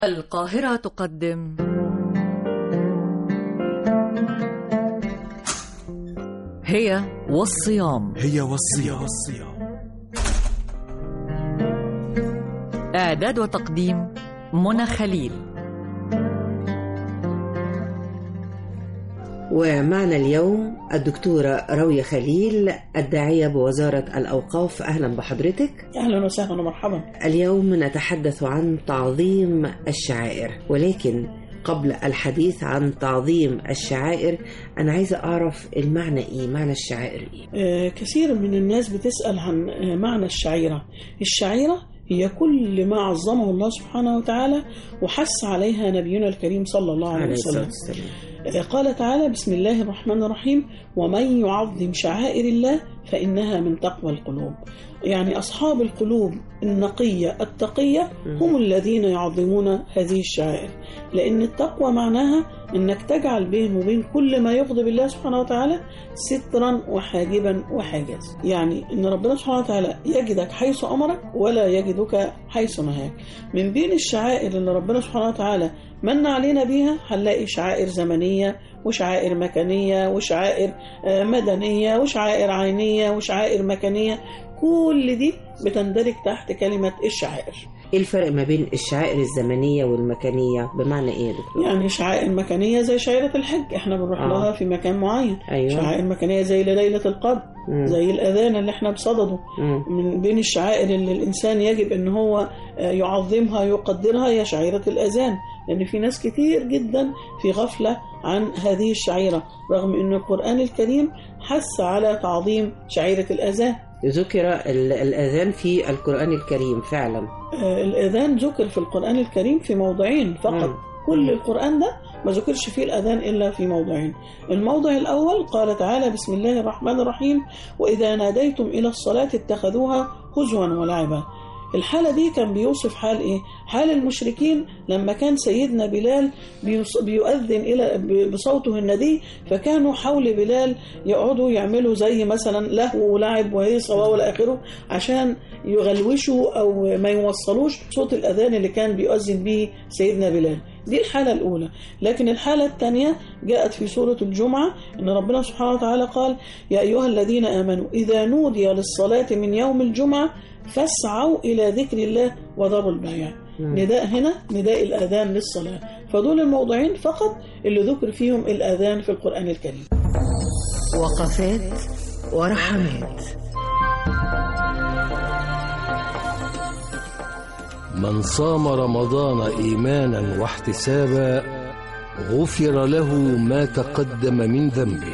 القاهرة تقدم هي والصيام هي والصيام إعداد وتقديم منى خليل ومعنا اليوم الدكتورة راوية خليل الداعية بوزارة الأوقاف أهلا بحضرتك اهلا وسهلا ومرحبا اليوم نتحدث عن تعظيم الشعائر ولكن قبل الحديث عن تعظيم الشعائر أنا عايزة أعرف المعنى إيه معنى الشعائر إيه آه، كثير من الناس بتسأل عن آه، معنى الشعيرة الشعيرة هي كل ما عظمه الله سبحانه وتعالى وحث عليها نبينا الكريم صلى الله عليه عليه الصلاة وسلم والسلام آه، قال تعالى بسم الله الرحمن الرحيم ومن يعظم شعائر الله فإنها من تقوى القلوب يعني أصحاب القلوب النقية التقية هم الذين يعظمون هذه الشعائر لأن التقوى معناها أنك تجعل بين وبين كل ما يغضب الله سبحانه وتعالى سترا وحاجبا وحاجز يعني أن ربنا سبحانه وتعالى يجدك حيث أمرك ولا يجدك حيث نهاك من بين الشعائر اللي ربنا سبحانه وتعالى من علينا بيها هنلاقي شعائر زمنية وشعائر مكانية وشعائر آه، مدنية وشعائر عينية وشعائر مكانية كل دي بتندرج تحت كلمة الشعائر إيه الفرق ما بين الشعائر الزمنية والمكانية بمعنى إيه يا دكتور؟ يعني شعائر مكانية زي شعيرة الحج احنا بنروح آه. لها في مكان معين أيوة. شعائر مكانية زي ليلة القدر مم. زي الأذان اللي احنا بصدده مم. من بين الشعائر اللي الإنسان يجب أن هو آه، يعظمها يقدرها هي شعيرة الأذان لأن في ناس كتير جدا في غفلة عن هذه الشعيرة رغم أن القرآن الكريم حث على تعظيم شعيرة الأذان ذكر ال- الأذان في القرآن الكريم فعلا آه، الأذان ذكر في القرآن الكريم في موضعين فقط مم. كل القرآن ده ما ذكرش فيه الأذان إلا في موضعين الموضع الأول قال تعالى بسم الله الرحمن الرحيم وإذا ناديتم إلى الصلاة اتخذوها هزوا ولعبا الحالة دي كان بيوصف حال إيه؟ حال المشركين لما كان سيدنا بلال بيص- بيؤذن إلى ب- بصوته الندي فكانوا حول بلال يقعدوا يعملوا زي مثلا لهو ولعب وهيصة وإلى آخره عشان يغلوشوا أو ما يوصلوش صوت الأذان اللي كان بيؤذن به سيدنا بلال دي الحالة الأولى لكن الحالة الثانية جاءت في سورة الجمعة أن ربنا سبحانه وتعالى قال يا أيها الذين آمنوا إذا نودي للصلاة من يوم الجمعة فاسعوا إلى ذكر الله وذروا البيع نداء هنا نداء الآذان للصلاة فدول الموضعين فقط اللي ذكر فيهم الآذان في القرآن الكريم وقفات ورحمات من صام رمضان ايمانا واحتسابا غفر له ما تقدم من ذنبه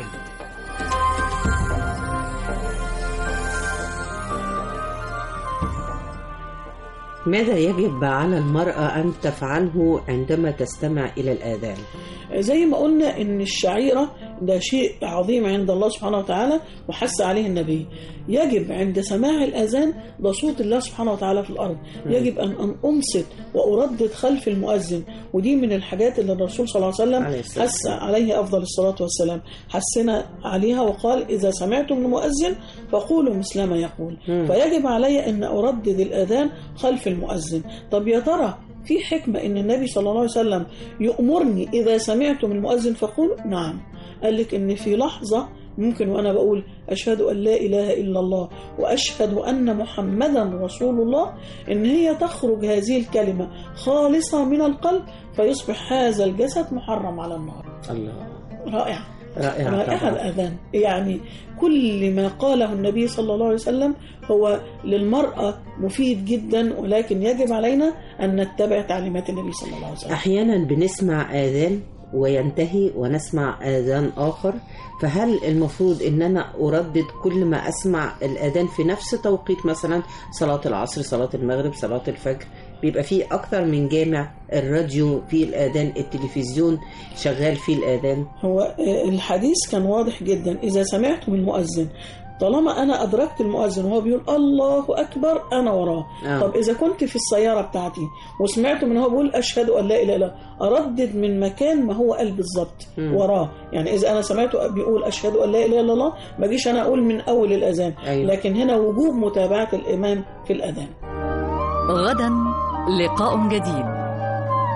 ماذا يجب على المرأة أن تفعله عندما تستمع إلى الآذان؟ زي ما قلنا ان الشعيرة ده شيء عظيم عند الله سبحانه وتعالى وحث عليه النبي يجب عند سماع الأذان ده صوت الله سبحانه وتعالى في الأرض يجب أن أن أنصت وأردد خلف المؤذن ودي من الحاجات اللي الرسول صلى الله عليه وسلم عليه الصلاة حث عليه أفضل الصلاة والسلام حثنا عليها وقال إذا سمعتم المؤذن فقولوا مثل ما يقول فيجب علي أن أردد الأذان خلف المؤذن طب يا ترى في حكمة إن النبي صلى الله عليه وسلم يأمرني إذا سمعتم المؤذن فقولوا نعم قال لك إن في لحظة ممكن وأنا بقول أشهد أن لا إله إلا الله وأشهد أن محمدا رسول الله إن هي تخرج هذه الكلمة خالصة من القلب فيصبح هذا الجسد محرم على النار الله رائع رائع رائع طبعا الأذان يعني كل ما قاله النبي صلى الله عليه وسلم هو للمرأة مفيد جدا ولكن يجب علينا أن نتبع تعليمات النبي صلى الله عليه وسلم أحيانا بنسمع آذان وينتهي ونسمع آذان آخر فهل المفروض إن أنا أردد كل ما أسمع الآذان في نفس توقيت مثلا صلاة العصر صلاة المغرب صلاة الفجر بيبقى فيه أكتر من جامع الراديو فيه الآذان التلفزيون شغال فيه الآذان هو آه، الحديث كان واضح جدا إذا سمعتم المؤذن طالما أنا أدركت المؤذن وهو بيقول الله أكبر أنا وراه آه. طب إذا كنت في السيارة بتاعتي وسمعت من هو بيقول أشهد أن لا إله إلا الله أردد من مكان ما هو قال بالظبط وراه يعني إذا أنا سمعته بيقول أشهد أن لا إله إلا الله ما أجيش أنا أقول من أول الأذان أيوة. لكن هنا وجوب متابعة الإمام في الأذان غدا لقاء جديد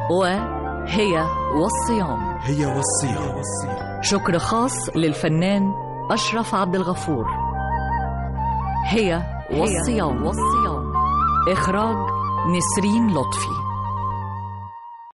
وهي والصيام هي والصيام شكر خاص للفنان أشرف عبد الغفور هي والصيام والصيام إخراج نسرين لطفي